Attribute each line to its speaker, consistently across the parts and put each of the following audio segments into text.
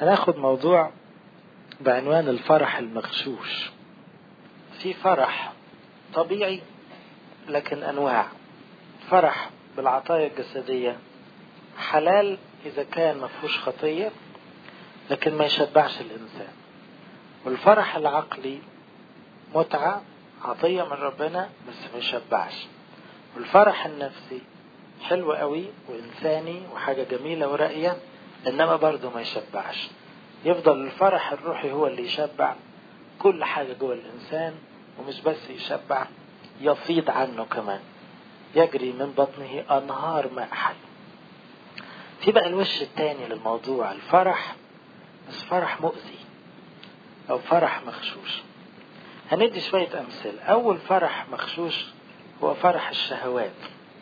Speaker 1: هناخد موضوع بعنوان الفرح المغشوش في فرح طبيعي لكن أنواع فرح بالعطايا الجسدية حلال إذا كان مفهوش خطية لكن ما يشبعش الإنسان والفرح العقلي متعة عطية من ربنا بس ما يشبعش والفرح النفسي حلو قوي وإنساني وحاجة جميلة ورائية إنما برضه ما يشبعش يفضل الفرح الروحي هو اللي يشبع كل حاجة جوه الإنسان ومش بس يشبع يفيض عنه كمان يجري من بطنه أنهار ماء حي في بقى الوش التاني للموضوع الفرح بس فرح مؤذي أو فرح مخشوش هندي شوية أمثلة أول فرح مخشوش هو فرح الشهوات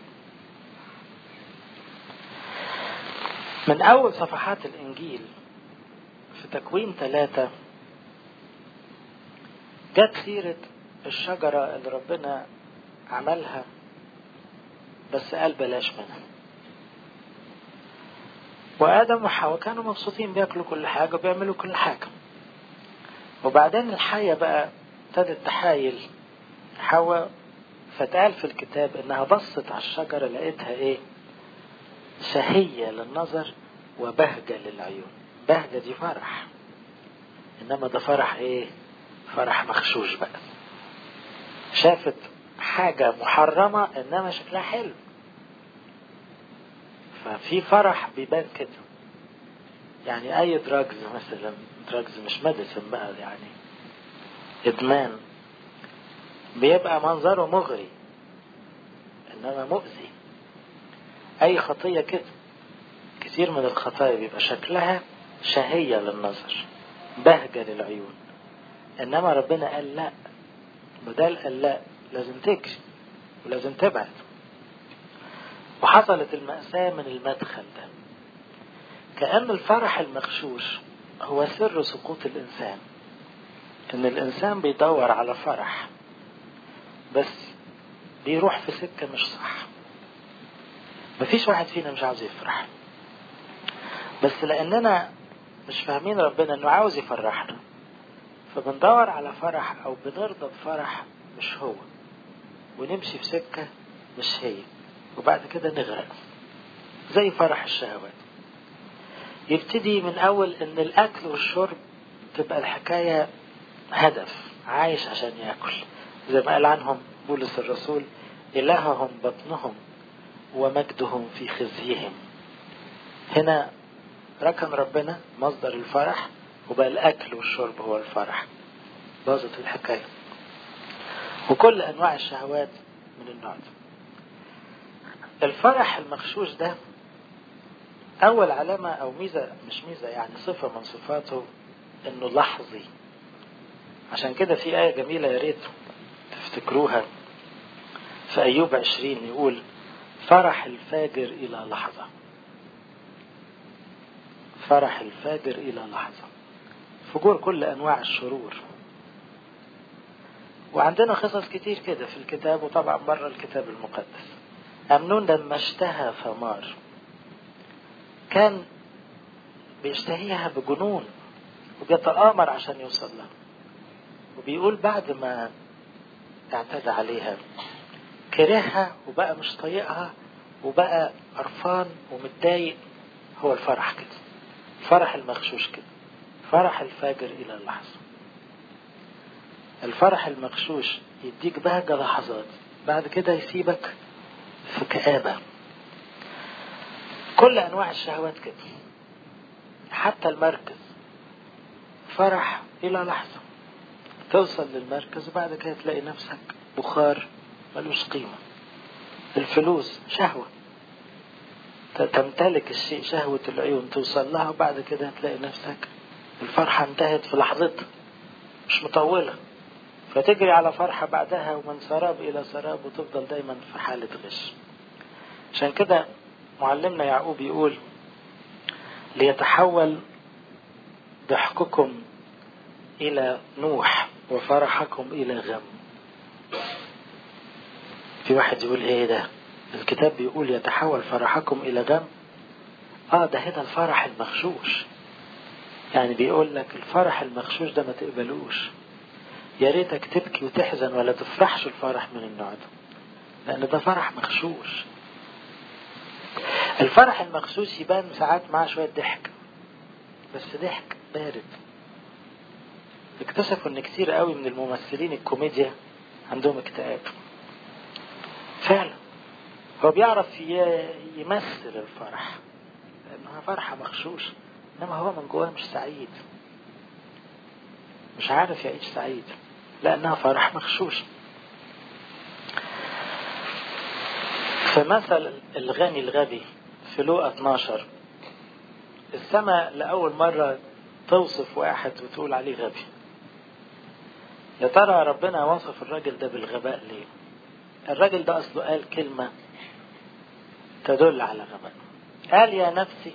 Speaker 1: من أول صفحات الإنجيل في تكوين ثلاثة جت سيرة الشجرة اللي ربنا عملها بس قال بلاش منها وآدم وحواء كانوا مبسوطين بياكلوا كل حاجة وبيعملوا كل حاجة وبعدين الحية بقى ابتدت تحايل حواء فتقال في الكتاب انها بصت على الشجرة لقيتها ايه شهية للنظر وبهجة للعيون بهجة دي فرح انما ده فرح ايه فرح مخشوش بقى شافت حاجة محرمة انما شكلها حلو ففي فرح بيبان كده يعني اي دراجز مثلا دراجز مش ميديسن بقى يعني ادمان بيبقى منظره مغري انما مؤذي اي خطية كده كثير من الخطايا بيبقى شكلها شهية للنظر بهجة للعيون انما ربنا قال لا بدل قال لا لازم تجري ولازم تبعد وحصلت المأساة من المدخل ده كأن الفرح المغشوش هو سر سقوط الإنسان إن الإنسان بيدور على فرح بس بيروح في سكة مش صح مفيش واحد فينا مش عاوز يفرح بس لأننا مش فاهمين ربنا إنه عاوز يفرحنا فبندور على فرح أو بنرضى بفرح مش هو ونمشي في سكة مش هي وبعد كده نغرق زي فرح الشهوات يبتدي من أول إن الأكل والشرب تبقى الحكاية هدف عايش عشان يأكل زي ما قال عنهم بولس الرسول إلههم بطنهم ومجدهم في خزيهم هنا ركن ربنا مصدر الفرح وبقى الأكل والشرب هو الفرح باظت الحكاية وكل أنواع الشهوات من النوع ده الفرح المغشوش ده أول علامة أو ميزة مش ميزة يعني صفة من صفاته إنه لحظي عشان كده في آية جميلة يا ريت تفتكروها في أيوب عشرين يقول فرح الفاجر إلى لحظة فرح الفاجر إلى لحظة فجور كل أنواع الشرور وعندنا قصص كتير كده في الكتاب وطبعا بره الكتاب المقدس أمنون لما اشتهى ثمار كان بيشتهيها بجنون وبيتآمر عشان يوصل لها وبيقول بعد ما اعتدى عليها كرهها وبقى مش طايقها وبقى قرفان ومتضايق هو الفرح كده الفرح المغشوش كده فرح الفاجر إلى اللحظة الفرح المغشوش يديك بهجة لحظات بعد كده يسيبك في كآبة كل أنواع الشهوات كده حتى المركز فرح إلى لحظة توصل للمركز وبعد كده تلاقي نفسك بخار ملوش قيمة الفلوس شهوة تمتلك الشيء شهوة العيون توصل لها وبعد كده تلاقي نفسك الفرحة انتهت في لحظتها مش مطولة فتجري على فرحة بعدها ومن سراب إلى سراب وتفضل دايما في حالة غش عشان كده معلمنا يعقوب يقول ليتحول ضحككم إلى نوح وفرحكم إلى غم في واحد يقول ايه ده الكتاب بيقول يتحول فرحكم إلى غم اه ده هنا الفرح المغشوش يعني بيقول لك الفرح المغشوش ده ما تقبلوش يا ريتك تبكي وتحزن ولا تفرحش الفرح من النوع ده لأن ده فرح مغشوش الفرح المغشوش يبان ساعات معاه شوية ضحك بس ضحك بارد اكتشفوا ان كتير قوي من الممثلين الكوميديا عندهم اكتئاب فعلا هو بيعرف يمثل الفرح لانها فرحة مغشوشة انما هو من جواه مش سعيد مش عارف يعيش سعيد لانها فرح مغشوش فمثل الغني الغبي في لوقا 12 السماء لأول مرة توصف واحد وتقول عليه غبي يا ترى ربنا وصف الراجل ده بالغباء ليه الراجل ده أصله قال كلمة تدل على غباء قال يا نفسي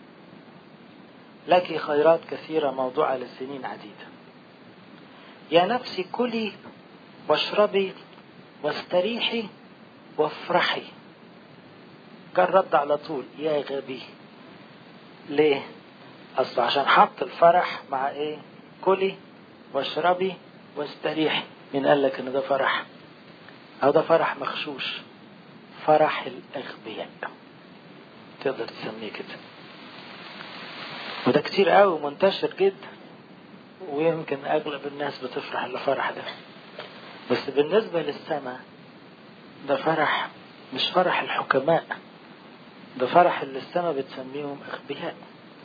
Speaker 1: لك خيرات كثيرة موضوعة لسنين عديدة يا نفسي كلي واشربي واستريحي وافرحي كان رد على طول يا غبي ليه اصل عشان حط الفرح مع ايه كلي واشربي واستريحي مين قال لك ان ده فرح او ده فرح مخشوش فرح الاغبياء تقدر تسميه كده وده كتير قوي منتشر جدا ويمكن اغلب الناس بتفرح الفرح ده بس بالنسبة للسماء ده فرح مش فرح الحكماء ده فرح اللي السماء بتسميهم اغبياء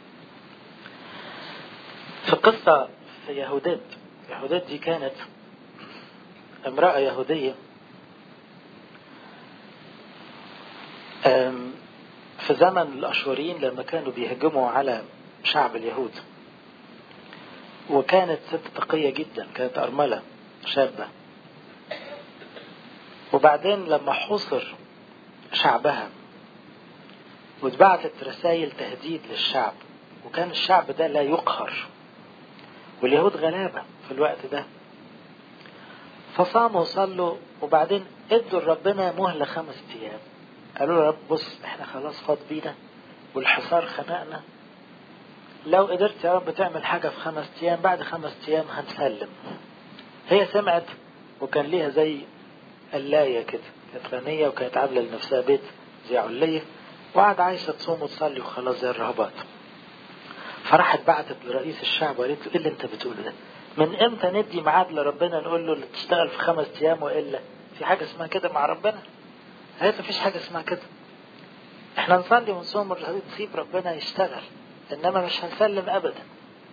Speaker 1: في قصة في يهودات يهودات دي كانت امرأة يهودية في زمن الأشوريين لما كانوا بيهجموا على شعب اليهود وكانت ست تقية جدا كانت أرملة شابة وبعدين لما حصر شعبها واتبعتت رسائل تهديد للشعب وكان الشعب ده لا يقهر واليهود غلابة في الوقت ده فصاموا وصلوا وبعدين ادوا لربنا مهلة خمس ايام قالوا له رب بص احنا خلاص فاض بينا والحصار خنقنا لو قدرت يا رب تعمل حاجة في خمس ايام بعد خمس ايام هنسلم هي سمعت وكان ليها زي قلاية كده كانت غنية وكانت عاملة لنفسها بيت زي علية وقعد عايشة تصوم وتصلي وخلاص زي الرهبات فراحت بعتت لرئيس الشعب وقالت له ايه اللي انت بتقوله ده من امتى ندي ميعاد لربنا نقول له تشتغل في خمس ايام والا في حاجه اسمها كده مع ربنا قالت مفيش حاجه اسمها كده احنا نصلي ونصوم ونسيب ربنا يشتغل انما مش هنسلم ابدا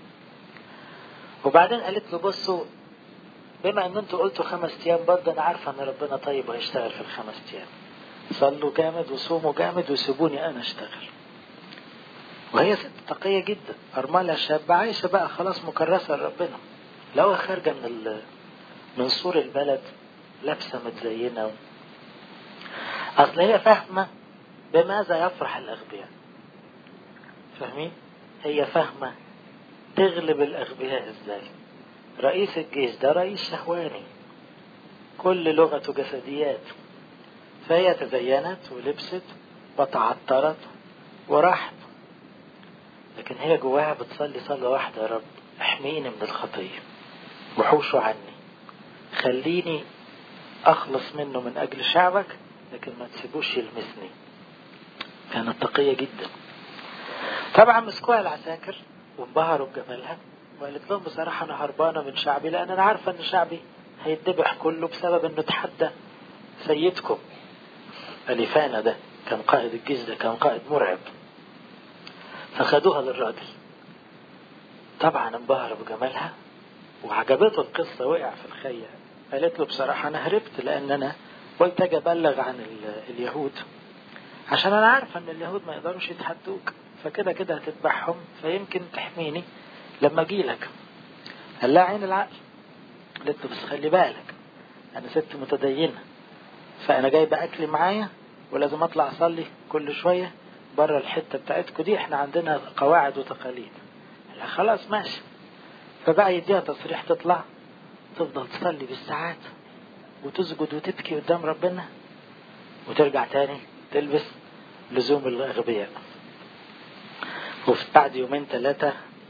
Speaker 1: وبعدين قالت له بصوا بما ان انتوا قلتوا خمس ايام برضه انا عارفه ان ربنا طيب وهيشتغل في الخمس ايام صلوا جامد وصوموا جامد وسيبوني انا اشتغل وهي ست تقية جدا أرملة شابة عايشة بقى خلاص مكرسة لربنا لو خارجة من ال... من سور البلد لابسة متزينة أصل هي فاهمة بماذا يفرح الأغبياء فاهمين؟ هي فاهمة تغلب الأغبياء إزاي رئيس الجيش ده رئيس شهواني كل لغته جسديات فهي تزينت ولبست وتعطرت وراحت لكن هي جواها بتصلي صلاة واحدة يا رب احميني من الخطية وحوشه عني خليني اخلص منه من اجل شعبك لكن ما تسيبوش يلمسني كانت تقية جدا طبعا مسكوها العساكر وانبهروا بجمالها وقالت لهم بصراحة انا هربانة من شعبي لان انا عارفة ان شعبي هيتذبح كله بسبب انه تحدى سيدكم اليفانا ده كان قائد الجيش ده كان قائد مرعب فخدوها للراجل طبعا انبهر بجمالها وعجبته القصة وقع في الخية قالت له بصراحة أنا هربت لأن أنا قلت أجي أبلغ عن اليهود عشان أنا عارفة إن اليهود ما يقدروش يتحدوك فكده كده هتذبحهم فيمكن تحميني لما أجي لك قال لها عين العقل قالت له بس خلي بالك أنا ست متدينة فأنا جايبة أكلي معايا ولازم أطلع أصلي كل شوية بره الحتة بتاعتكم دي احنا عندنا قواعد وتقاليد لا خلاص ماشي فبقى يديها تصريح تطلع تفضل تصلي بالساعات وتسجد وتبكي قدام ربنا وترجع تاني تلبس لزوم الأغبياء وفي بعد يومين ثلاثة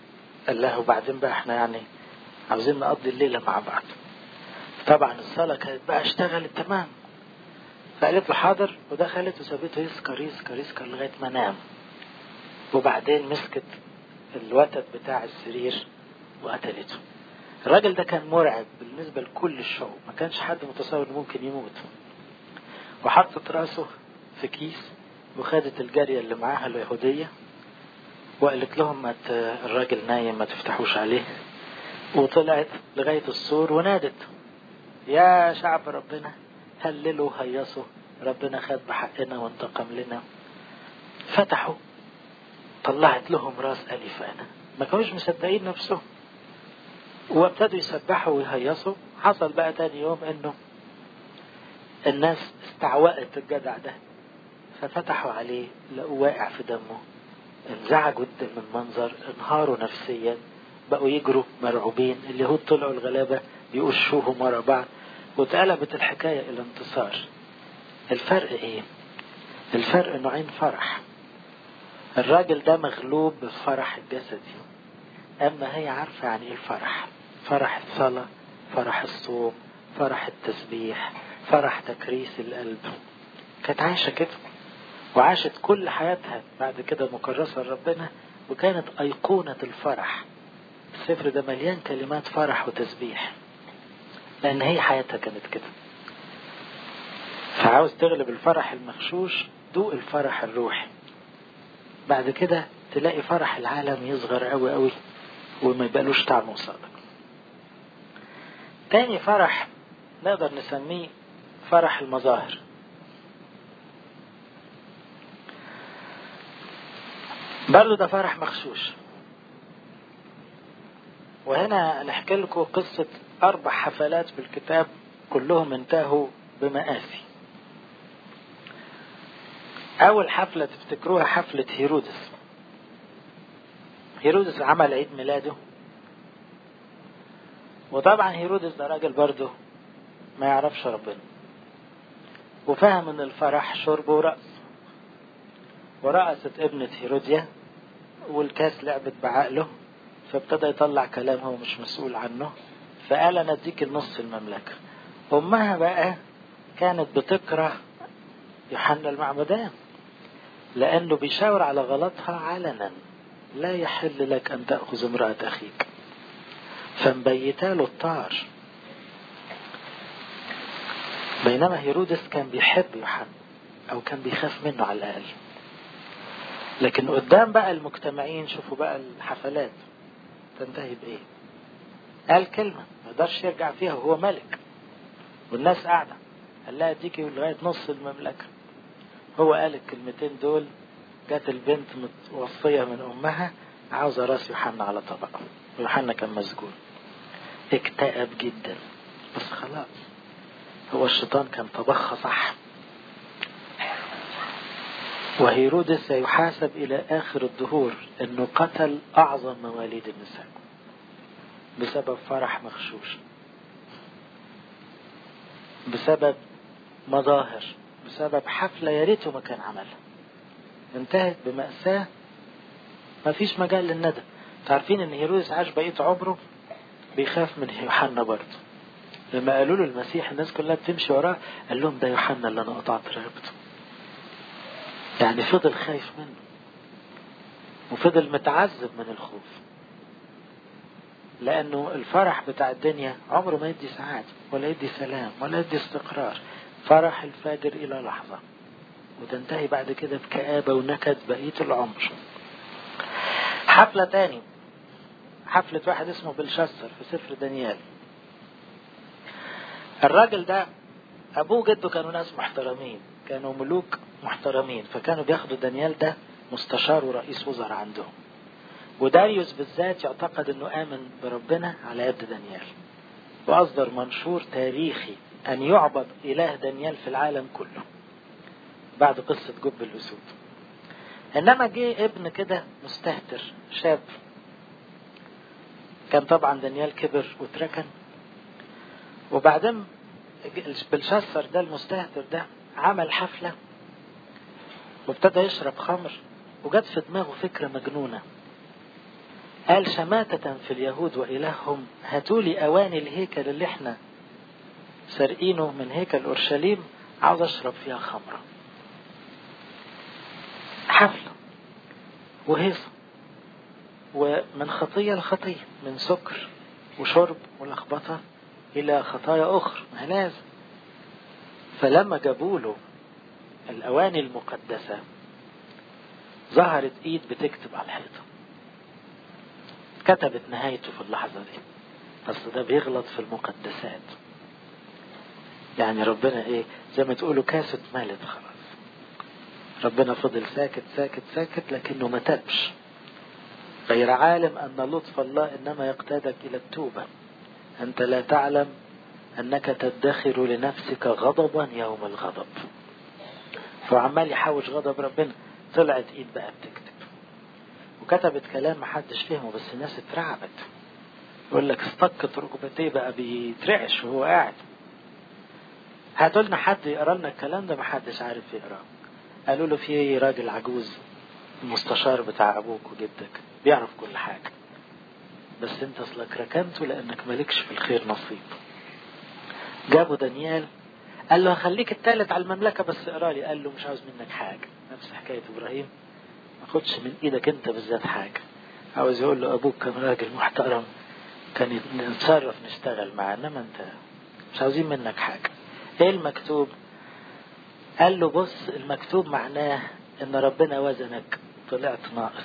Speaker 1: قال لها وبعدين بقى احنا يعني عاوزين نقضي الليلة مع بعض طبعا الصلاة كانت بقى اشتغلت تمام فقالت له حاضر ودخلت وسابته يسكر يسكر يسكر لغاية ما نام وبعدين مسكت الوتد بتاع السرير وقتلته الراجل ده كان مرعب بالنسبة لكل الشعوب ما كانش حد متصور انه ممكن يموت وحطت راسه في كيس وخدت الجارية اللي معاها اليهودية وقالت لهم ما الراجل نايم ما تفتحوش عليه وطلعت لغاية السور ونادت يا شعب ربنا هللوا هيصوا ربنا خد بحقنا وانتقم لنا فتحوا طلعت لهم راس أليفانا ما كانوش مصدقين نفسهم وابتدوا يسبحوا ويهيصوا حصل بقى تاني يوم انه الناس استعوقت الجدع ده ففتحوا عليه لقوا واقع في دمه انزعجوا من المنظر انهاروا نفسيا بقوا يجروا مرعوبين اليهود طلعوا الغلابة بيقشوهم ورا بعض واتقلبت الحكاية إلى انتصار الفرق إيه؟ الفرق نوعين فرح الراجل ده مغلوب بالفرح الجسدي أما هي عارفة يعني إيه الفرح فرح الصلاة فرح الصوم فرح التسبيح فرح تكريس القلب كانت عايشة كده وعاشت كل حياتها بعد كده مكرسة لربنا وكانت أيقونة الفرح السفر ده مليان كلمات فرح وتسبيح لأن هي حياتها كانت كده فعاوز تغلب الفرح المخشوش دوق الفرح الروحي بعد كده تلاقي فرح العالم يصغر قوي قوي وما يبقالوش طعم قصادك تاني فرح نقدر نسميه فرح المظاهر برضه ده فرح مخشوش وهنا نحكي لكم قصة أربع حفلات في الكتاب كلهم انتهوا بمآسي أول حفلة تفتكروها حفلة هيرودس هيرودس عمل عيد ميلاده وطبعا هيرودس ده راجل برضه ما يعرفش ربنا وفهم ان الفرح شرب ورقص ورقصت ابنة هيروديا والكاس لعبت بعقله فابتدى يطلع كلام هو مش مسؤول عنه فقال انا اديك النص المملكة امها بقى كانت بتكره يوحنا المعمدان لانه بيشاور على غلطها علنا لا يحل لك ان تأخذ امرأة اخيك فمبيتاله الطار بينما هيرودس كان بيحب يوحنا او كان بيخاف منه على الاقل لكن قدام بقى المجتمعين شوفوا بقى الحفلات تنتهي بايه قال كلمة ما يقدرش يرجع فيها وهو ملك والناس قاعدة قال لها اديكي لغاية نص المملكة هو قال الكلمتين دول جت البنت متوصية من أمها عاوزة راس يوحنا على طبق ويوحنا كان مسجون اكتئب جدا بس خلاص هو الشيطان كان طبخها صح وهيرودس سيحاسب إلى آخر الدهور أنه قتل أعظم مواليد النساء بسبب فرح مغشوش بسبب مظاهر بسبب حفلة يا ريته ما كان عملها انتهت بمأساة ما فيش مجال للندى تعرفين ان هيرودس عاش بقية عمره بيخاف من يوحنا برضه لما قالوا له المسيح الناس كلها بتمشي وراه قال لهم ده يوحنا اللي انا قطعت رقبته يعني فضل خايف منه وفضل متعذب من الخوف لانه الفرح بتاع الدنيا عمره ما يدي سعادة ولا يدي سلام ولا يدي استقرار فرح الفاجر الى لحظة وتنتهي بعد كده بكآبة ونكد بقية العمر حفلة تاني حفلة واحد اسمه بلشسر في سفر دانيال الراجل ده أبوه جده كانوا ناس محترمين كانوا ملوك محترمين فكانوا بياخدوا دانيال ده مستشار ورئيس وزراء عندهم وداريوس بالذات يعتقد انه امن بربنا على يد دانيال واصدر منشور تاريخي ان يعبد اله دانيال في العالم كله بعد قصة جب الأسود إنما جه ابن كده مستهتر شاب كان طبعا دانيال كبر واتركن وبعدين بلشسر ده المستهتر ده عمل حفلة وابتدى يشرب خمر وجت في دماغه فكرة مجنونة قال شماتة في اليهود وإلههم هاتوا لي أواني الهيكل اللي احنا سارقينه من هيكل أورشليم عاوز أشرب فيها خمرة حفلة وهيصة ومن خطية لخطية من سكر وشرب ولخبطة إلى خطايا أخرى ما لازم فلما جابوا له الأواني المقدسة ظهرت إيد بتكتب على الحيطة كتبت نهايته في اللحظة دي أصل ده بيغلط في المقدسات يعني ربنا إيه زي ما تقولوا كاسة مالت خلاص ربنا فضل ساكت ساكت ساكت لكنه ما تابش غير عالم أن لطف الله إنما يقتادك إلى التوبة أنت لا تعلم أنك تدخر لنفسك غضبا يوم الغضب فعمال يحوش غضب ربنا طلعت إيد بقى بتكتب وكتبت كلام محدش فهمه بس الناس اترعبت يقول لك استقت ركبتيه بقى بيترعش وهو قاعد هاتوا لنا حد يقرا لنا الكلام ده محدش عارف يقراه قالوا له في راجل عجوز المستشار بتاع ابوك وجدك بيعرف كل حاجه بس انت اصلك ركنته لانك مالكش في الخير نصيب جابوا دانيال قال له هخليك التالت على المملكه بس اقرا لي قال له مش عاوز منك حاجه نفس حكايه ابراهيم ما خدش من ايدك انت بالذات حاجه عاوز يقول له ابوك كان راجل محترم كان نتصرف نشتغل معاه انما انت مش عاوزين منك حاجه ايه المكتوب قال له بص المكتوب معناه ان ربنا وزنك طلعت ناقص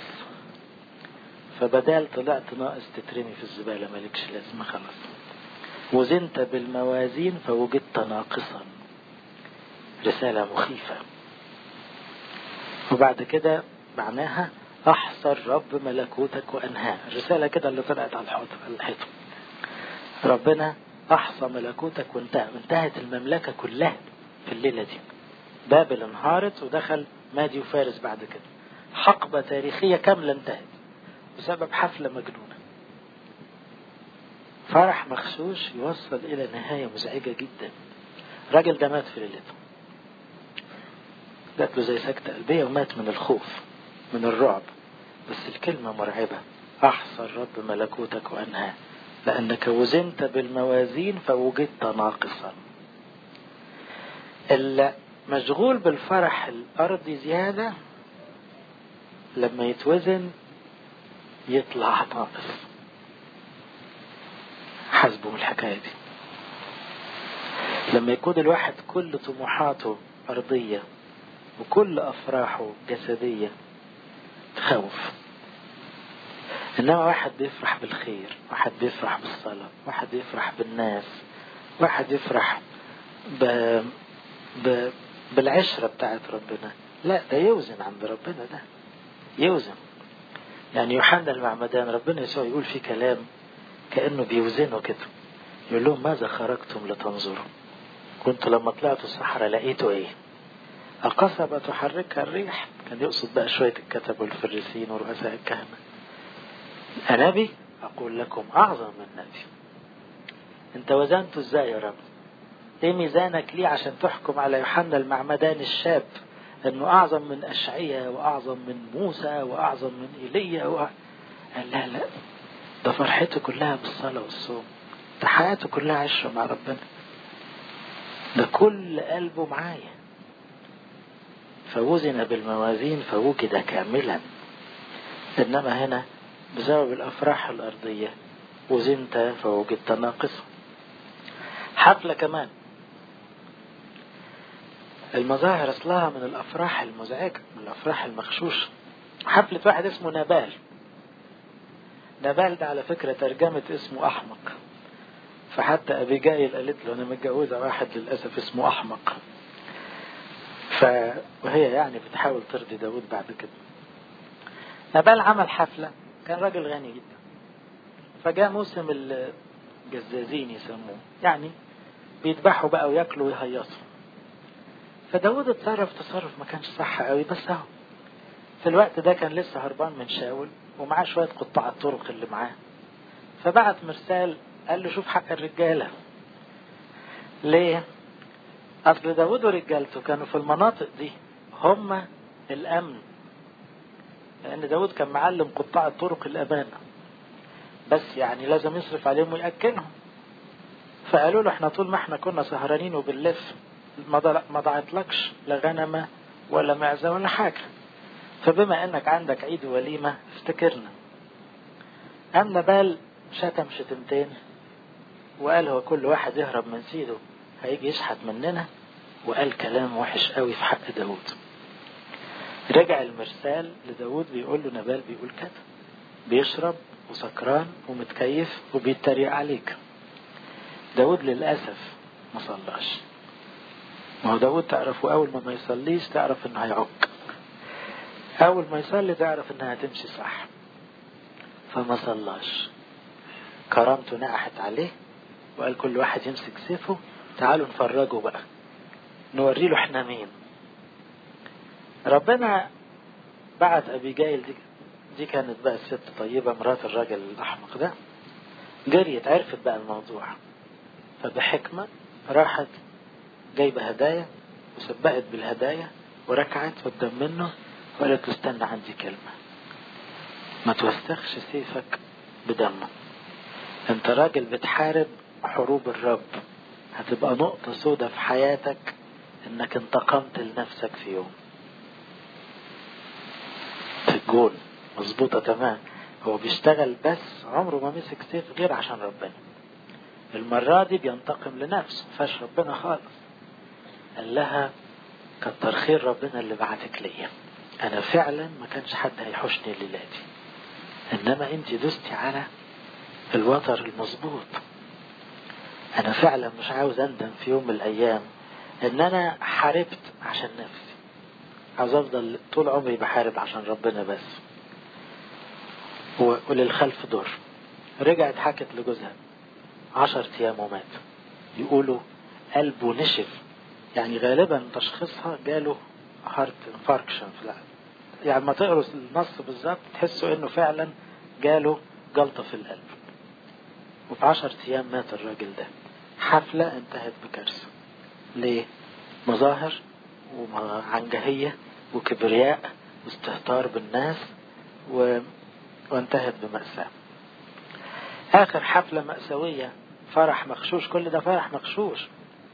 Speaker 1: فبدال طلعت ناقص تترمي في الزبالة مالكش لازمة خلاص وزنت بالموازين فوجدت ناقصا رسالة مخيفة وبعد كده معناها أحصى الرب ملكوتك وأنهاه الرسالة كده اللي طلعت على الحيطة ربنا أحصى ملكوتك وانتهى انتهت المملكة كلها في الليلة دي بابل انهارت ودخل مادي وفارس بعد كده حقبة تاريخية كاملة انتهت بسبب حفلة مجنونة فرح مخشوش يوصل إلى نهاية مزعجة جدا الراجل ده مات في ليلته جات له زي سكتة قلبية ومات من الخوف من الرعب بس الكلمة مرعبة أحصى الرب ملكوتك وأنهاه لأنك وزنت بالموازين فوجدت ناقصا المشغول بالفرح الأرضي زيادة لما يتوزن يطلع ناقص حسبه من الحكاية دي لما يكون الواحد كل طموحاته أرضية وكل أفراحه جسدية تخوف إنما واحد بيفرح بالخير واحد بيفرح بالصلاة واحد بيفرح بالناس واحد يفرح ب... ب... بالعشرة بتاعت ربنا لا ده يوزن عند ربنا ده يوزن يعني يوحنا المعمدان ربنا يسوع يقول في كلام كأنه بيوزنه كده يقول لهم ماذا خرجتم لتنظروا كنت لما طلعتوا الصحراء لقيتوا ايه القصبة تحركها الريح كان يقصد بقى شوية الكتب والفريسين ورؤساء الكهنة النبي أقول لكم أعظم من نبي أنت وزنته إزاي يا رب إيه ميزانك ليه عشان تحكم على يوحنا المعمدان الشاب انه اعظم من اشعيا واعظم من موسى واعظم من ايليا و... قال لا لا ده فرحته كلها بالصلاة والصوم ده حياته كلها عشرة مع ربنا ده كل قلبه معايا فوزن بالموازين فوجد كاملا انما هنا بسبب الافراح الارضية وزنت فوجدت ناقصا حفلة كمان المظاهر اصلها من الافراح المزعجة من الافراح المغشوشة حفلة واحد اسمه نبال نبال ده على فكرة ترجمة اسمه احمق فحتى ابيجايل قالت له انا متجوزة واحد للاسف اسمه احمق ف... وهي يعني بتحاول ترضي داود بعد كده نبال عمل حفلة كان راجل غني جدا فجاء موسم الجزازين يسموه يعني بيذبحوا بقى وياكلوا ويهيصوا فداود اتصرف تصرف ما كانش صح قوي بس اهو في الوقت ده كان لسه هربان من شاول ومعاه شوية قطاع الطرق اللي معاه فبعت مرسال قال له شوف حق الرجالة ليه اصل داود ورجالته كانوا في المناطق دي هم الامن لان داود كان معلم قطاع الطرق الامانة بس يعني لازم يصرف عليهم ويأكلهم فقالوا له احنا طول ما احنا كنا سهرانين وبنلف ما ضاعتلكش لا غنمة ولا معزة ولا حاجة فبما انك عندك عيد وليمة افتكرنا قام نبال شتم شتمتين وقال هو كل واحد يهرب من سيده هيجي يشحت مننا وقال كلام وحش قوي في حق داود رجع المرسال لداود بيقول له نبال بيقول كده بيشرب وسكران ومتكيف وبيتريق عليك داود للأسف ما صلاش ما هو داود تعرفه أول ما ما يصليش تعرف إنه هيعك أول ما يصلي تعرف إنها هتمشي صح فما صلاش كرامته نقحت عليه وقال كل واحد يمسك سيفه تعالوا نفرجه بقى نوري له احنا مين ربنا بعت أبي جايل دي, دي كانت بقى الست طيبة مرات الراجل الأحمق ده جريت عرفت بقى الموضوع فبحكمة راحت جايبة هدايا وسبقت بالهدايا وركعت قدام منه وقالت له استنى عندي كلمة ما توسخش سيفك بدمه انت راجل بتحارب حروب الرب هتبقى نقطة سودة في حياتك انك انتقمت لنفسك في يوم في الجول مظبوطة تمام هو بيشتغل بس عمره ما مسك سيف غير عشان ربنا المرة دي بينتقم لنفسه فاش ربنا خالص قال لها كتر خير ربنا اللي بعتك ليا انا فعلا ما كانش حد هيحوشني الليلة دي انما انت دوستي على الوتر المظبوط انا فعلا مش عاوز اندم في يوم من الايام ان انا حاربت عشان نفسي عاوز افضل طول عمري بحارب عشان ربنا بس وللخلف دور رجعت حكت لجوزها عشر ايام ومات يقولوا قلبه نشف يعني غالبا تشخيصها جاله هارت انفاركشن في القلب يعني ما تقروا النص بالظبط تحسوا انه فعلا جاله جلطة في القلب وفي عشر ايام مات الراجل ده حفلة انتهت بكارثة ليه مظاهر وعنجهية وكبرياء واستهتار بالناس و... وانتهت بمأساة آخر حفلة مأساوية فرح مخشوش كل ده فرح مخشوش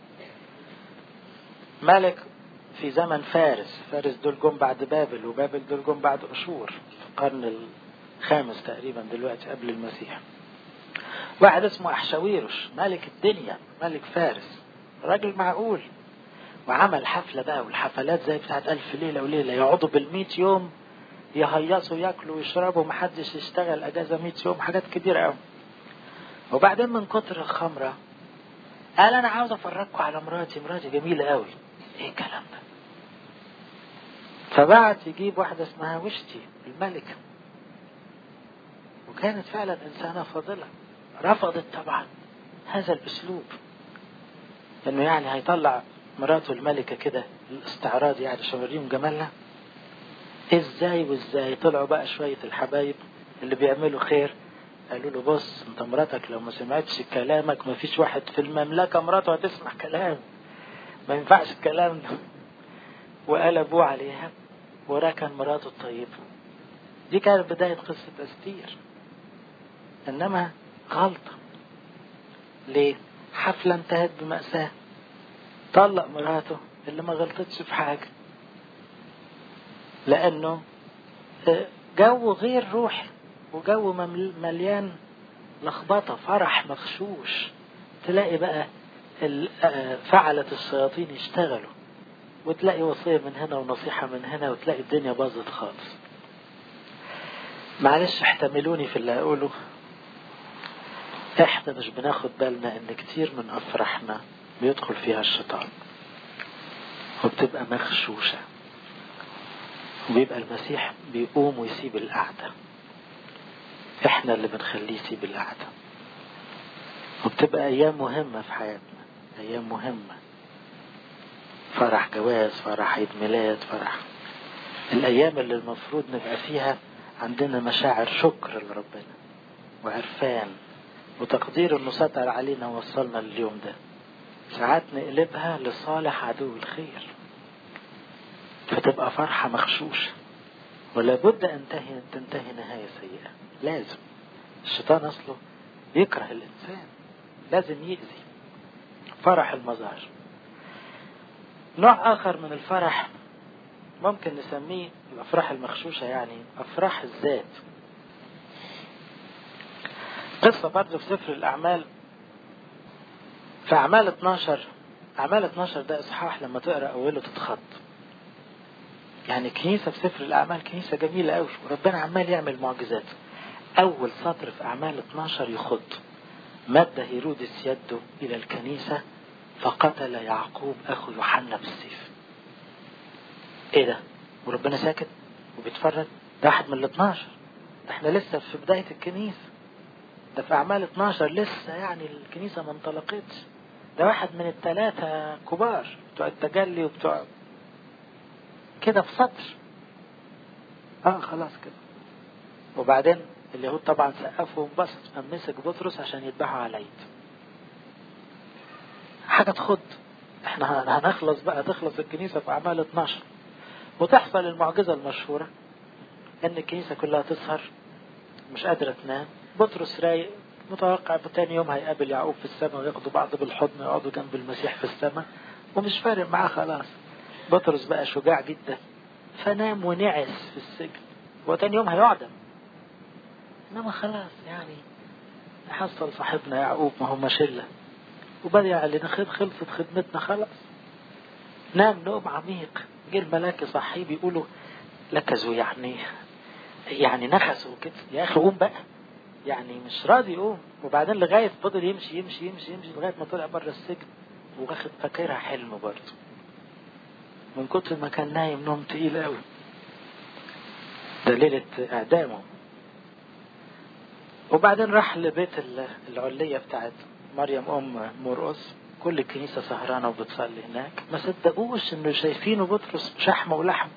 Speaker 1: ملك في زمن فارس فارس دول جم بعد بابل وبابل دول جم بعد أشور في القرن الخامس تقريبا دلوقتي قبل المسيح واحد اسمه أحشاويرش ملك الدنيا ملك فارس راجل معقول وعمل حفلة بقى والحفلات زي بتاعت ألف ليلة وليلة يقعدوا بالميت يوم يهيصوا ياكلوا ويشربوا محدش يشتغل أجازة ميت يوم حاجات كتيرة قوي وبعدين من كتر الخمرة قال أنا عاوز أفرجكم على مراتي مراتي جميلة قوي إيه الكلام ده فبعت يجيب واحدة اسمها وشتي الملكة وكانت فعلا إنسانة فاضلة رفضت طبعا هذا الأسلوب إنه يعني هيطلع مراته الملكة كده الاستعراض يعني عشان يوريهم جمالها ازاي وازاي طلعوا بقى شوية الحبايب اللي بيعملوا خير قالوا له بص انت مراتك لو ما سمعتش كلامك ما فيش واحد في المملكة مراته هتسمع كلام ما ينفعش الكلام ده وقلبوا عليها وركن مراته الطيبة دي كانت بداية قصة أستير إنما غلطة ليه؟ حفلة انتهت بمأساة طلق مراته اللي ما غلطتش في حاجة لأنه جو غير روحي وجو مليان لخبطة فرح مغشوش تلاقي بقى فعلة الشياطين يشتغلوا وتلاقي وصية من هنا ونصيحة من هنا وتلاقي الدنيا باظت خالص معلش احتملوني في اللي هقوله احنا مش بناخد بالنا ان كتير من افراحنا بيدخل فيها الشيطان وبتبقى مغشوشة وبيبقى المسيح بيقوم ويسيب القعدة احنا اللي بنخليه يسيب القعدة وبتبقى ايام مهمة في حياتنا ايام مهمة فرح جواز فرح عيد ميلاد فرح الايام اللي المفروض نبقى فيها عندنا مشاعر شكر لربنا وعرفان وتقدير انه ستر علينا ووصلنا لليوم ده ساعات نقلبها لصالح عدو الخير فتبقى فرحة مخشوشة ولا بد أن تنتهي نهاية سيئة لازم الشيطان أصله بيكره الإنسان لازم يأذي فرح المظاهر نوع آخر من الفرح ممكن نسميه الأفراح المخشوشة يعني أفراح الذات قصة برضه في سفر الأعمال في أعمال 12 أعمال 12 ده إصحاح لما تقرأ أوله تتخض يعني كنيسة في سفر الأعمال كنيسة جميلة أوي وربنا عمال يعمل معجزات أول سطر في أعمال 12 يخض مد هيرودس يده إلى الكنيسة فقتل يعقوب أخو يوحنا بالسيف إيه ده؟ وربنا ساكت وبيتفرج ده واحد من ال 12 ده احنا لسه في بداية الكنيسة ده في أعمال 12 لسه يعني الكنيسة ما انطلقتش ده واحد من الثلاثة كبار بتوع التجلي وبتوع كده في سطر اه خلاص كده وبعدين اليهود طبعا سقفوا وانبسط قام مسك بطرس عشان يذبحوا على العيد حاجة تخض احنا هنخلص بقى تخلص الكنيسة في أعمال 12 وتحصل المعجزة المشهورة ان الكنيسة كلها تسهر مش قادرة تنام بطرس رايق متوقع تاني يوم هيقابل يعقوب في السماء وياخدوا بعض بالحضن ويقعدوا جنب المسيح في السماء ومش فارق معاه خلاص بطرس بقى شجاع جدا فنام ونعس في السجن وتاني يوم هيعدم انما خلاص يعني حصل صاحبنا يعقوب ما هو شله وبدأ علينا خير خلصت خدمتنا خلاص نام نوم عميق جه الملاك يصحيه بيقولوا لكزوا يعني يعني نخسوا كده يا اخي قوم بقى يعني مش راضي يقوم وبعدين لغايه فضل يمشي يمشي يمشي يمشي لغايه ما طلع بره السجن واخد فاكرها حلم برضه من كتر ما كان نايم نوم تقيل قوي ده ليله اعدامه وبعدين راح لبيت العليه بتاعت مريم ام مرقص كل الكنيسة سهرانة وبتصلي هناك ما صدقوش انه شايفينه بطرس شحم ولحم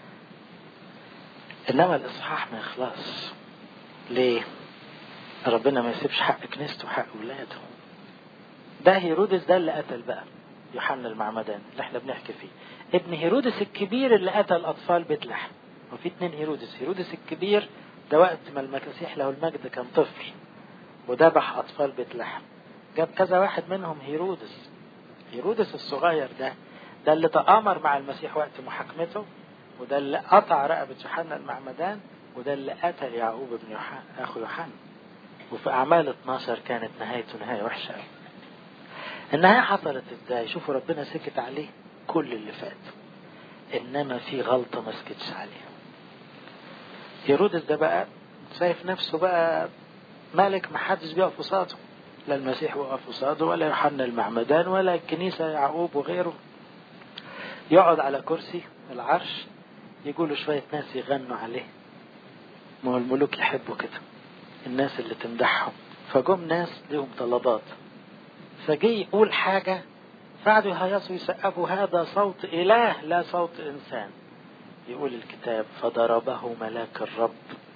Speaker 1: انما الاصحاح ما يخلص ليه ربنا ما يسيبش حق كنيسته وحق ولاده ده هيرودس ده اللي قتل بقى يوحنا المعمدان اللي احنا بنحكي فيه ابن هيرودس الكبير اللي قتل اطفال بيت لحم وفي اتنين هيرودس هيرودس الكبير ده وقت ما المسيح له المجد كان طفل وذبح اطفال بيت لحم جاب كذا واحد منهم هيرودس هيرودس الصغير ده ده اللي تآمر مع المسيح وقت محاكمته وده اللي قطع رقبة يوحنا المعمدان وده اللي قتل يعقوب بن يوحنا أخو يوحنا وفي أعمال 12 كانت نهايته نهاية وحشة قوي النهاية حصلت ازاي شوفوا ربنا سكت عليه كل اللي فات إنما في غلطة ما سكتش عليها هيرودس ده بقى شايف نفسه بقى ملك محدش بيقف قصاده لا المسيح وقف قصاده ولا يوحنا المعمدان ولا الكنيسة يعقوب وغيره يقعد على كرسي العرش يقولوا شوية ناس يغنوا عليه ما هو الملوك يحبوا كده الناس اللي تمدحهم فجم ناس لهم طلبات فجي يقول حاجة فقعدوا يهيصوا يسقفوا هذا صوت إله لا صوت إنسان يقول الكتاب فضربه ملاك الرب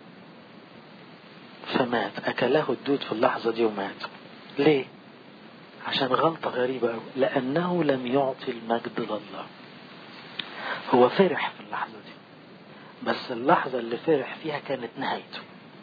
Speaker 1: فمات أكله الدود في اللحظة دي ومات ليه؟ عشان غلطة غريبة أوي لأنه لم يعطي المجد لله هو فرح في اللحظة دي بس اللحظة اللي فرح فيها كانت نهايته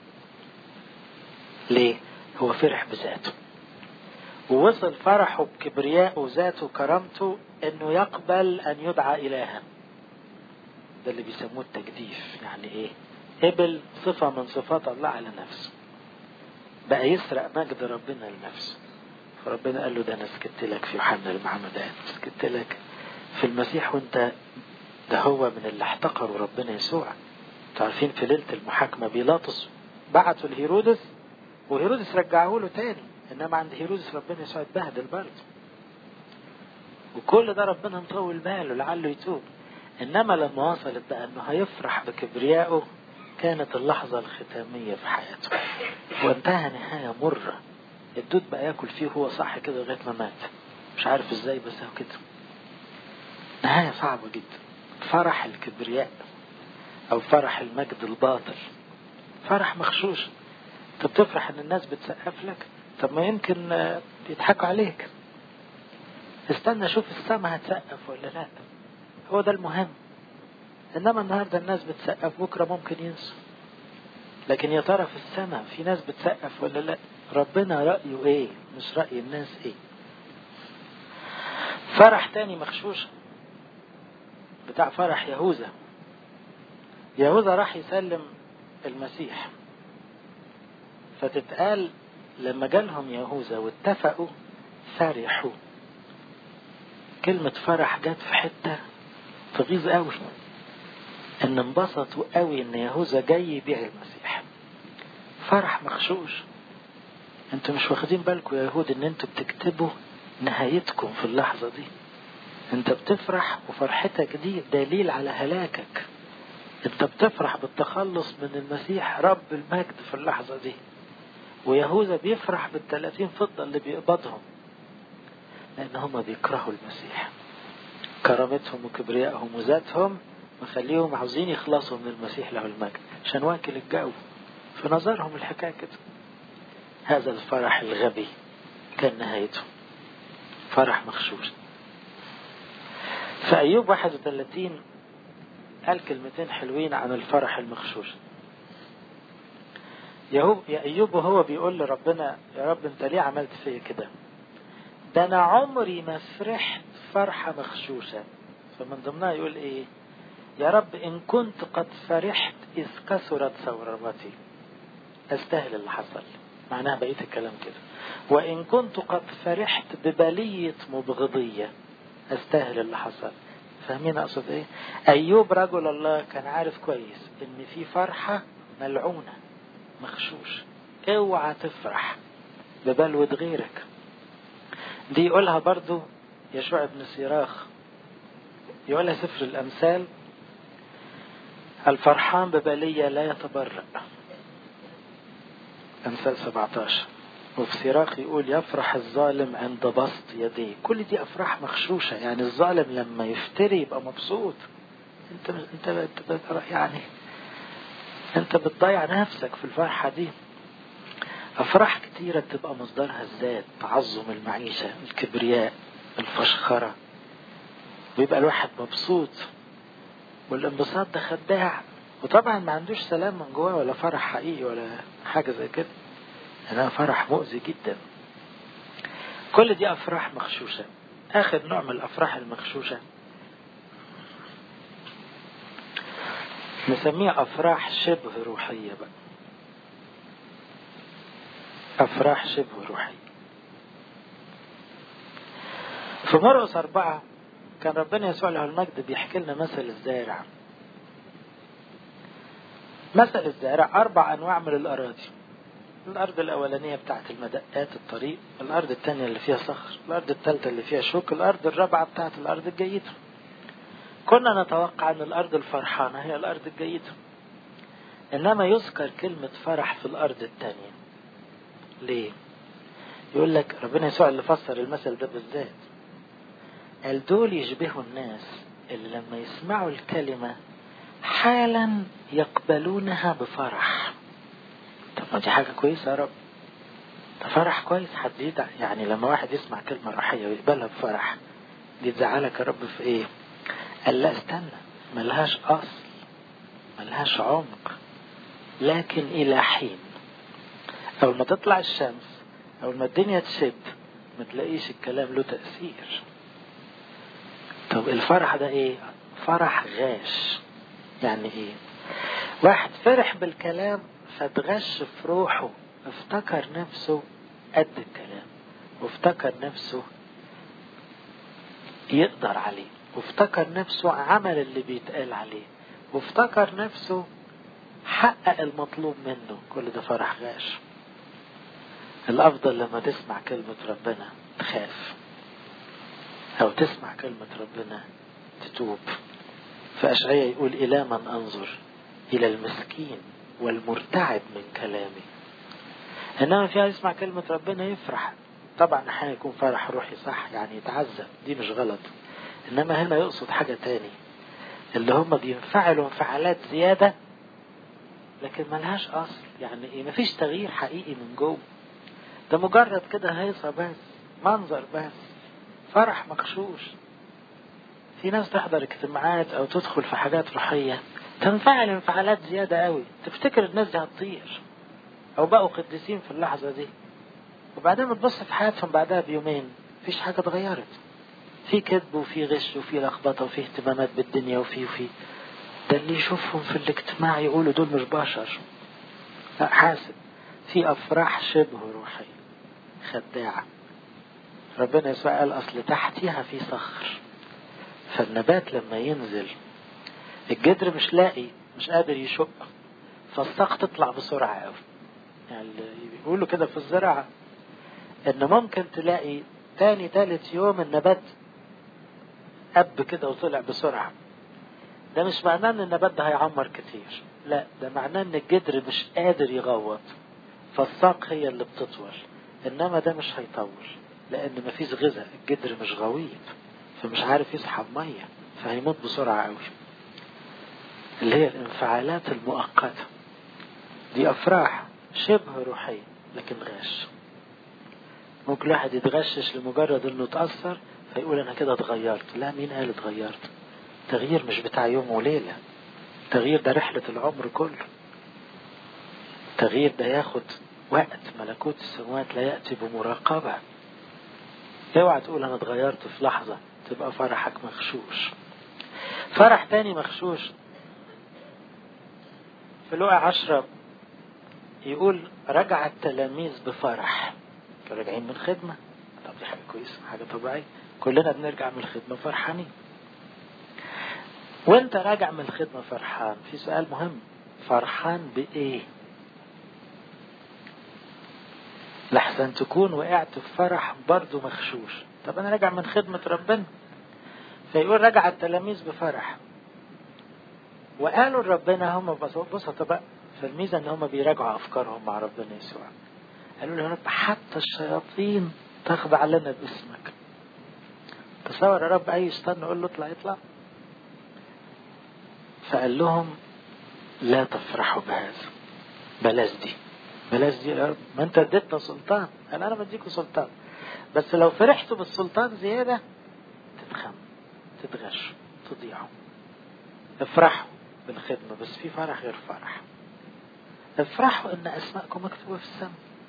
Speaker 1: ليه؟ هو فرح بذاته ووصل فرحه بكبرياء وذاته وكرامته انه يقبل ان يدعى الها ده اللي بيسموه التجديف يعني ايه قبل صفة من صفات الله على نفسه بقى يسرق مجد ربنا لنفسه فربنا قال له ده انا سكت لك في يوحنا المعمدان سكت لك في المسيح وانت ده هو من اللي احتقروا ربنا يسوع عارفين في ليلة المحاكمة بيلاطس بعتوا لهيرودس وهيرودس رجعه له تاني انما عند هيرودس ربنا يسوع اتبهدل برضه وكل ده ربنا مطول باله لعله يتوب انما لما وصلت بقى انه هيفرح بكبريائه كانت اللحظة الختامية في حياته وانتهى نهاية مرة الدود بقى ياكل فيه هو صح كده لغاية ما مات مش عارف ازاي بس هو كده نهاية صعبة جدا فرح الكبرياء او فرح المجد الباطل فرح مخشوش انت بتفرح ان الناس بتسقف لك طب ما يمكن يضحكوا عليك استنى شوف السما هتسقف ولا لا هو ده المهم انما النهارده الناس بتسقف بكره ممكن ينسوا لكن يا ترى في السماء في ناس بتسقف ولا لا ربنا رأيه ايه مش رأي الناس ايه فرح تاني مخشوش بتاع فرح يهوذا يهوذا راح يسلم المسيح فتتقال لما جالهم يهوذا واتفقوا فرحوا كلمة فرح جت في حتة تغيظ قوي ان انبسطوا قوي ان يهوذا جاي يبيع المسيح فرح مخشوش انتوا مش واخدين بالكم يا يهود ان انتوا بتكتبوا نهايتكم في اللحظة دي انت بتفرح وفرحتك دي دليل على هلاكك انت بتفرح بالتخلص من المسيح رب المجد في اللحظة دي ويهوذا بيفرح بالثلاثين فضة اللي بيقبضهم لان هما بيكرهوا المسيح كرامتهم وكبريائهم وذاتهم مخليهم عاوزين يخلصوا من المسيح له المجد عشان واكل الجو في نظرهم الحكاية كده هذا الفرح الغبي كان نهايته فرح مخشوش في أيوب 31 قال كلمتين حلوين عن الفرح المخشوش يهوب يا أيوب وهو بيقول لربنا يا رب أنت ليه عملت فيا كده ده أنا عمري ما فرحت فرحة مخشوشة فمن ضمنها يقول إيه يا رب إن كنت قد فرحت إذ كثرت ثورتي أستاهل اللي حصل معناها بقية الكلام كده وإن كنت قد فرحت ببلية مبغضية أستاهل اللي حصل فاهمين أقصد إيه أيوب رجل الله كان عارف كويس إن في فرحة ملعونة مخشوش اوعى تفرح ببلوة غيرك دي يقولها برضو يشوع بن سيراخ يقولها سفر الأمثال الفرحان ببلية لا يتبرأ أمثال 17 وفي سيراخ يقول يفرح الظالم عند بسط يديه كل دي أفراح مخشوشة يعني الظالم لما يفتري يبقى مبسوط انت انت انت يعني انت بتضيع نفسك في الفرحة دي أفراح كتيرة بتبقى مصدرها الذات تعظم المعيشة الكبرياء الفشخرة ويبقى الواحد مبسوط والانبساط ده خداع وطبعا ما عندوش سلام من جواه ولا فرح حقيقي ولا حاجة زي كده أنا فرح مؤذي جدا كل دي أفراح مخشوشة آخر نوع من الأفراح المخشوشة نسميها أفراح شبه روحية بقى أفراح شبه روحية في مرقس أربعة كان ربنا يسوع له المجد بيحكي لنا مثل الزارع مثل الزارع أربع أنواع من الأراضي الأرض الأولانية بتاعت المدقات الطريق الأرض الثانية اللي فيها صخر الأرض الثالثة اللي فيها شوك الأرض الرابعة بتاعت الأرض الجيدة كنا نتوقع أن الأرض الفرحانة هي الأرض الجيدة إنما يذكر كلمة فرح في الأرض الثانية ليه؟ يقول لك ربنا يسوع اللي فسر المثل ده بالذات قال دول يشبهوا الناس اللي لما يسمعوا الكلمة حالا يقبلونها بفرح طب ما دي حاجة كويسة يا رب ده فرح كويس حد يعني لما واحد يسمع كلمة روحية ويقبلها بفرح دي تزعلك يا رب في ايه قال لا استنى ملهاش اصل ملهاش عمق لكن الى حين اول ما تطلع الشمس اول ما الدنيا تشد ما تلاقيش الكلام له تأثير طب الفرح ده ايه فرح غاش يعني ايه واحد فرح بالكلام فاتغش في روحه افتكر نفسه قد الكلام وافتكر نفسه يقدر عليه وافتكر نفسه عمل اللي بيتقال عليه وافتكر نفسه حقق المطلوب منه كل ده فرح غاش الأفضل لما تسمع كلمة ربنا تخاف أو تسمع كلمة ربنا تتوب فأشعية يقول إلى من أنظر إلى المسكين والمرتعب من كلامي إنما فيها يسمع كلمة ربنا يفرح طبعا أحيانا يكون فرح روحي صح يعني يتعذب دي مش غلط إنما هنا يقصد حاجة تاني اللي هم بينفعلوا انفعالات زيادة لكن ملهاش أصل يعني إيه مفيش تغيير حقيقي من جوه ده مجرد كده هيصة بس منظر بس فرح مخشوش في ناس تحضر اجتماعات أو تدخل في حاجات روحية تنفعل انفعالات زيادة قوي تفتكر الناس دي هتطير أو بقوا قديسين في اللحظة دي وبعدين بتبص في حياتهم بعدها بيومين مفيش حاجة اتغيرت في كذب وفي غش وفي لخبطة وفي اهتمامات بالدنيا وفي وفي ده اللي يشوفهم في الاجتماع يقولوا دول مش بشر لا حاسب في أفراح شبه روحية خداعة ربنا يسوع قال أصل تحتها في صخر فالنبات لما ينزل الجدر مش لاقي مش قادر يشق فالساق تطلع بسرعة قوي يعني بيقولوا كده في الزراعة ان ممكن تلاقي تاني تالت يوم النبات أب كده وطلع بسرعة ده مش معناه ان النبات ده هيعمر كتير لا ده معناه ان الجدر مش قادر يغوط فالساق هي اللي بتطول انما ده مش هيطول لان مفيش غذاء الجدر مش غويط فمش عارف يسحب ميه فهيموت بسرعه قوي اللي هي الانفعالات المؤقته دي افراح شبه روحيه لكن غش ممكن الواحد يتغشش لمجرد انه اتاثر فيقول انا كده اتغيرت لا مين قال اتغيرت تغيير مش بتاع يوم وليله التغيير ده رحله العمر كله التغيير ده ياخد وقت ملكوت السماوات لا يأتي بمراقبة اوعى تقول انا اتغيرت في لحظة تبقى فرحك مغشوش فرح تاني مغشوش في لقى عشرة يقول رجع التلاميذ بفرح كانوا راجعين من خدمة طب دي حاجة كويسة حاجة طبيعية كلنا بنرجع من الخدمة فرحانين وانت راجع من الخدمة فرحان في سؤال مهم فرحان بإيه لحسن تكون وقعت في فرح برضه مخشوش طب انا راجع من خدمة ربنا فيقول رجع التلاميذ بفرح وقالوا لربنا هم بسطة بقى فالميزة ان هم بيراجعوا افكارهم مع ربنا يسوع قالوا له يا رب حتى الشياطين تخضع لنا باسمك تصور يا رب اي شيطان نقول له اطلع اطلع فقال لهم لا تفرحوا بهذا بلاش دي بلاش دي يا رب ما انت اديتنا سلطان انا انا بديكوا سلطان بس لو فرحتوا بالسلطان زيادة تتخم تتغشوا تضيعوا افرحوا بالخدمة بس في فرح غير فرح افرحوا ان اسماءكم مكتوبة في السماء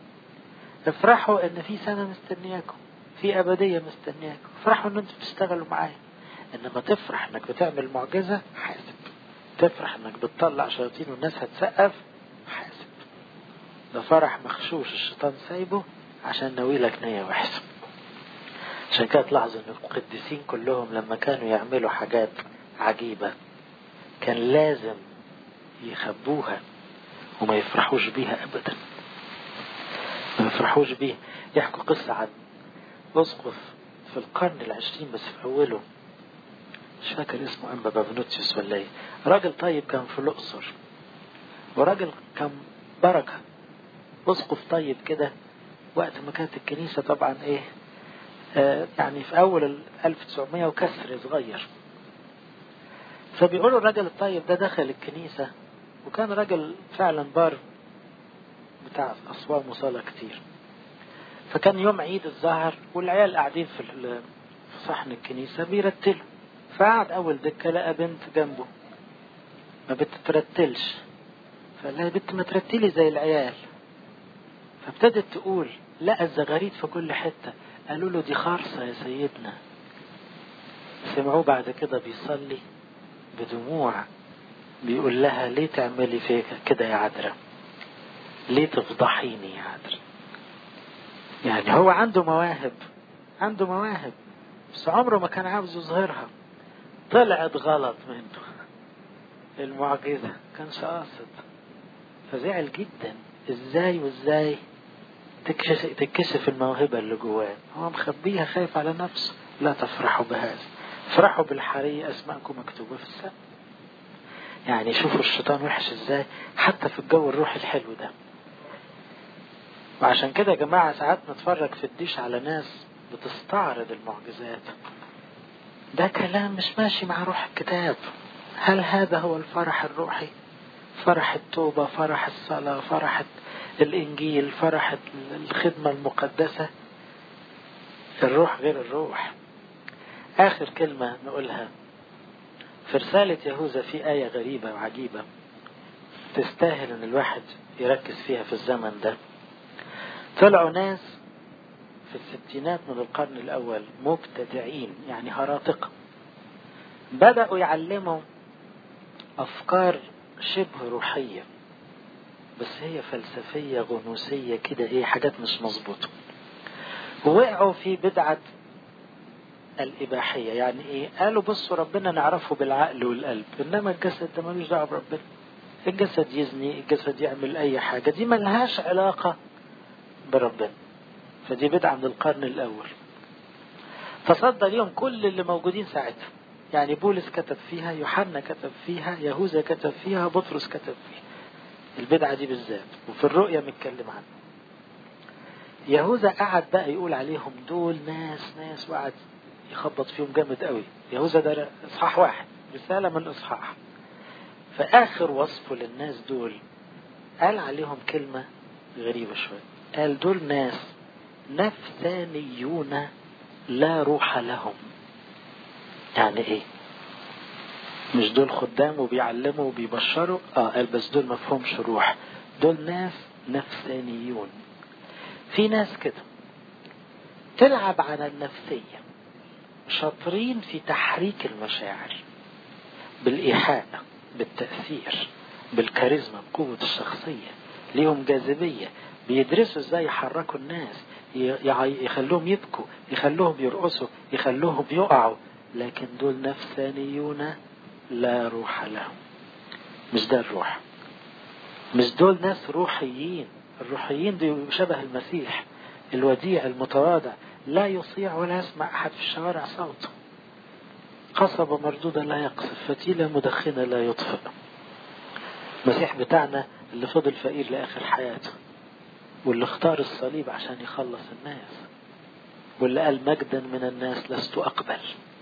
Speaker 1: افرحوا ان في سنة مستنياكم في ابدية مستنياكم افرحوا ان انتوا بتشتغلوا معايا انما تفرح انك بتعمل معجزة حاسب تفرح انك بتطلع شياطين والناس هتسقف حاسب ده فرح مخشوش الشيطان سايبه عشان ناوي لك نية وحشة عشان كده تلاحظوا ان القديسين كلهم لما كانوا يعملوا حاجات عجيبة كان لازم يخبوها وما يفرحوش بيها ابدا ما يفرحوش بيها يحكوا قصة عن اسقف في القرن العشرين بس في اوله مش فاكر اسمه انبا بابنوتيوس ولا ايه راجل طيب كان في الاقصر وراجل كان بركه اسقف طيب كده وقت ما كانت الكنيسة طبعا ايه آه يعني في اول ال 1900 وكسر صغير فبيقولوا الراجل الطيب ده دخل الكنيسة وكان راجل فعلا بار بتاع أصوات وصلاة كتير فكان يوم عيد الظهر والعيال قاعدين في في صحن الكنيسة بيرتلوا فقعد أول دكة لقى بنت جنبه ما بتترتلش فقال لها يا بنت ما ترتلي زي العيال فابتدت تقول لقى الزغاريد في كل حتة قالوا له دي خارصة يا سيدنا سمعوه بعد كده بيصلي بدموع بيقول لها ليه تعملي فيك كده يا عذرا ليه تفضحيني يا عذرا يعني هو عنده مواهب عنده مواهب بس عمره ما كان عاوز يظهرها طلعت غلط منه المعجزة كانش قاصد فزعل جدا ازاي وازاي تكشف, تكشف الموهبة اللي جواه هو مخبيها خايف على نفسه لا تفرحوا بهذا افرحوا بالحرية اسماءكم مكتوبة في السماء يعني شوفوا الشيطان وحش ازاي حتى في الجو الروحي الحلو ده وعشان كده يا جماعة ساعات نتفرج في الديش على ناس بتستعرض المعجزات ده كلام مش ماشي مع روح الكتاب هل هذا هو الفرح الروحي فرح التوبة فرح الصلاة فرح الإنجيل فرح الخدمة المقدسة الروح غير الروح آخر كلمة نقولها في رسالة يهوذا في آية غريبة وعجيبة تستاهل ان الواحد يركز فيها في الزمن ده طلعوا ناس في الستينات من القرن الأول مبتدعين يعني هراطقة بدأوا يعلموا أفكار شبه روحية بس هي فلسفية غنوصية كده ايه حاجات مش مظبوطة ووقعوا في بدعة الإباحية يعني ايه قالوا بصوا ربنا نعرفه بالعقل والقلب إنما الجسد ده ملوش دعوة بربنا الجسد يزني الجسد يعمل أي حاجة دي ملهاش علاقة بربنا فدي بدعة من القرن الأول تصدى ليهم كل اللي موجودين ساعتها يعني بولس كتب فيها يوحنا كتب فيها يهوذا كتب فيها بطرس كتب فيها البدعة دي بالذات وفي الرؤية متكلم عنها يهوذا قعد بقى يقول عليهم دول ناس ناس وقعد يخبط فيهم جامد قوي يهوذا ده اصحاح واحد رسالة من اصحاح فآخر وصفه للناس دول قال عليهم كلمة غريبة شوية قال دول ناس نفسانيون لا روح لهم يعني ايه مش دول خدام وبيعلموا وبيبشروا اه قال بس دول مفهومش روح دول ناس نفسانيون في ناس كده تلعب على النفسية شاطرين في تحريك المشاعر بالإيحاء بالتأثير بالكاريزما بقوة الشخصية ليهم جاذبية بيدرسوا ازاي يحركوا الناس يخلوهم يبكوا يخلوهم يرقصوا يخلوهم يقعوا لكن دول نفسانيون لا روح لهم مش ده الروح مش دول ناس روحيين الروحيين دي شبه المسيح الوديع المتواضع لا يطيع ولا يسمع أحد في الشوارع صوته قصبة مردودة لا يقصف فتيلة مدخنة لا يطفئ المسيح بتاعنا اللي فضل فقير لآخر حياته واللي اختار الصليب عشان يخلص الناس واللي قال مجدا من الناس لست أقبل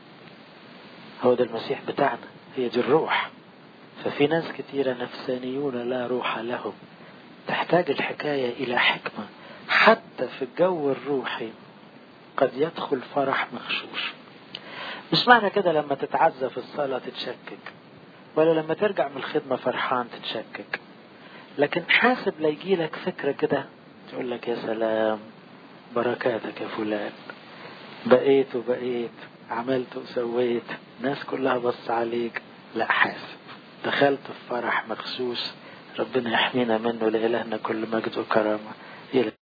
Speaker 1: هو ده المسيح بتاعنا هي دي الروح ففي ناس كتيرة نفسانيون لا روح لهم تحتاج الحكاية إلى حكمة حتى في الجو الروحي قد يدخل فرح مغشوش مش معنى كده لما تتعزى في الصلاة تتشكك ولا لما ترجع من الخدمة فرحان تتشكك لكن حاسب لا يجيلك فكرة كده تقول لك يا سلام بركاتك يا فلان بقيت وبقيت عملت وسويت الناس كلها بص عليك لا حاسب دخلت في فرح مخصوص ربنا يحمينا منه لإلهنا كل مجد وكرامة إلى